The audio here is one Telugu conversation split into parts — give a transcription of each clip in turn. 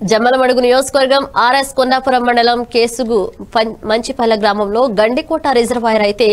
జమ్మలమడుగు నియోజకవర్గం ఆర్ఎస్ కొండాపురం మండలం కేసుగు పం- మంచిపల్లె గ్రామంలో గండికోట రిజర్వాయర్ అయితే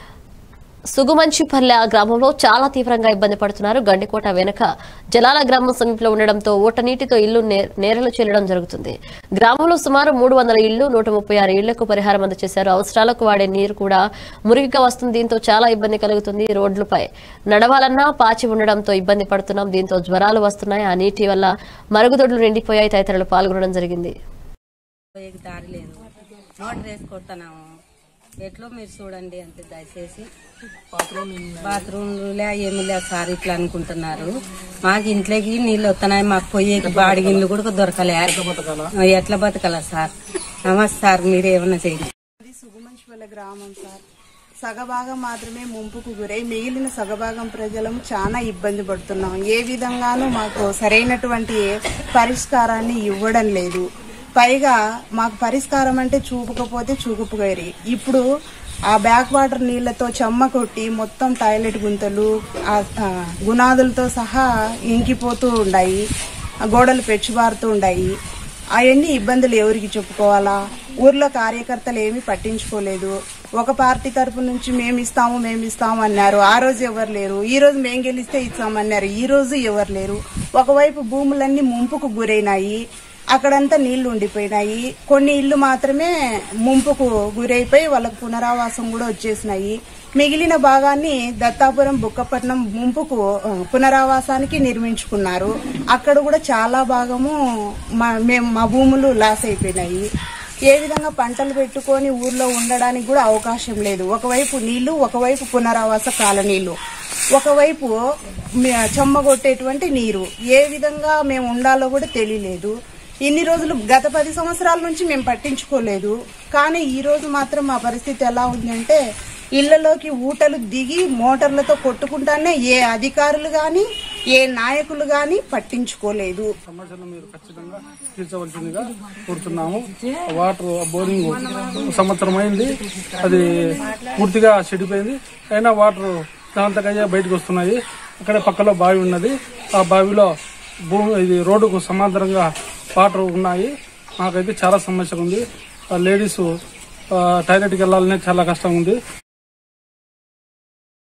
సుగుమంచిపల్లె గ్రామంలో చాలా తీవ్రంగా ఇబ్బంది పడుతున్నారు గండికోట వెనుక జలాల గ్రామం సమీపంలో ఉండడంతో ఊట నీటితో ఇల్లు నే- నేరలు చెల్లడం జరుగుతుంది గ్రామంలో సుమారు మూడు వందల ఇళ్లు నూట ముప్పై ఆరు ఇళ్లకు పరిహారం అందజేశారు అవసరాలకు వాడే నీరు కూడా మురికిగా వస్తుంది దీంతో చాలా ఇబ్బంది కలుగుతుంది రోడ్లపై నడవాలన్నా పాచి ఉండడంతో ఇబ్బంది పడుతున్నాం దీంతో జ్వరాలు వస్తున్నాయి ఆ నీటి వల్ల మరుగుదొడ్లు నిండిపోయాయి తదితరులు పాల్గొనడం జరిగింది పోయేకి దారి లేదు మోటార్ వేసి కొడుతున్నాము ఎట్లో మీరు చూడండి అంతే దయచేసి బాత్రూమ్ లే ఏమి లేదు సార్ ఇట్లా అనుకుంటున్నారు మాకు ఇంట్లోకి నీళ్ళు వస్తున్నాయి మాకు పోయేకి బాడిగిన్లు కూడా దొరకలే ఎట్లా బతకాలా సార్ నమస్తే సార్ మీరు ఏమన్నా చేయండి అది సుగుమంచిపల్లె గ్రామం సార్ సగభాగం మాత్రమే ముంపుకు గురై మిగిలిన సగభాగం ప్రజలం చాలా ఇబ్బంది పడుతున్నాం ఏ విధంగానూ మాకు సరైనటువంటి పరిష్కారాన్ని ఇవ్వడం లేదు పైగా మాకు పరిష్కారం అంటే చూపకపోతే చూపుకోరి ఇప్పుడు ఆ బ్యాక్ వాటర్ నీళ్లతో చెమ్మ కొట్టి మొత్తం టాయిలెట్ గుంతలు ఆ ఆ గునాదులతో సహా ఇంకిపోతూ ఉన్నాయి ఆ గోడలు పెచ్చుబారుతూ ఉన్నాయి అవన్నీ ఇబ్బందులు ఎవరికి చెప్పుకోవాలా ఊర్లో కార్యకర్తలు ఏమీ పట్టించుకోలేదు ఒక పార్టీ తరపు నుంచి మేము ఇస్తాము మేము ఇస్తాము అన్నారు ఆ రోజు ఎవరు లేరు ఈ రోజు మేము గెలిస్తే ఇస్తామన్నారు ఈ రోజు ఎవరు లేరు ఒకవైపు భూములన్నీ ముంపుకు గురైనాయి అక్కడంతా నీళ్లు ఉండిపోయినాయి కొన్ని ఇళ్లు మాత్రమే ముంపుకు గురైపోయి వాళ్ళకు పునరావాసం కూడా వచ్చేసినాయి మిగిలిన భాగాన్ని దత్తాపురం బుక్కపట్నం ముంపుకు ఆ, పునరావాసానికి నిర్మించుకున్నారు అక్కడ కూడా చాలా భాగము మా మేము మా భూములు లాస్ అయిపోయినాయి ఏ విధంగా పంటలు పెట్టుకొని ఊర్లో ఉండడానికి కూడా అవకాశం లేదు ఒకవైపు నీళ్లు ఒకవైపు పునరావాస కాలనీలు ఒకవైపు మే- చెమ్మగొట్టేటువంటి నీరు ఏ విధంగా మేము ఉండాలో కూడా తెలియలేదు ఇన్ని రోజులు గత పది సంవత్సరాల నుంచి మేము పట్టించుకోలేదు కానీ ఈ రోజు మాత్రం మా పరిస్థితి ఎలా ఉందంటే ఇళ్లలోకి ఊటలు దిగి మోటార్లతో కొట్టుకుంటానే ఏ అధికారులు గాని ఏ నాయకులు గాని పట్టించుకోలేదు సమస్యలు మీరు ఖచ్చితంగా తీర్చవలసిందిగా కోరుతున్నాము వాటర్ బోరింగ్ సంవత్సరం అయింది అది పూర్తిగా చెడిపోయింది అయినా వాటర్ దాంతకయ్యే బయటకు వస్తున్నాయి అక్కడ పక్కలో బావి ఉన్నది ఆ బావిలో భూమి ఇది రోడ్డుకు సమాంతరంగా వాటర్ ఉన్నాయి మాకైతే చాలా సమస్య ఉంది లేడీస్ టాయిలెట్కి వెళ్ళాలనే చాలా కష్టం ఉంది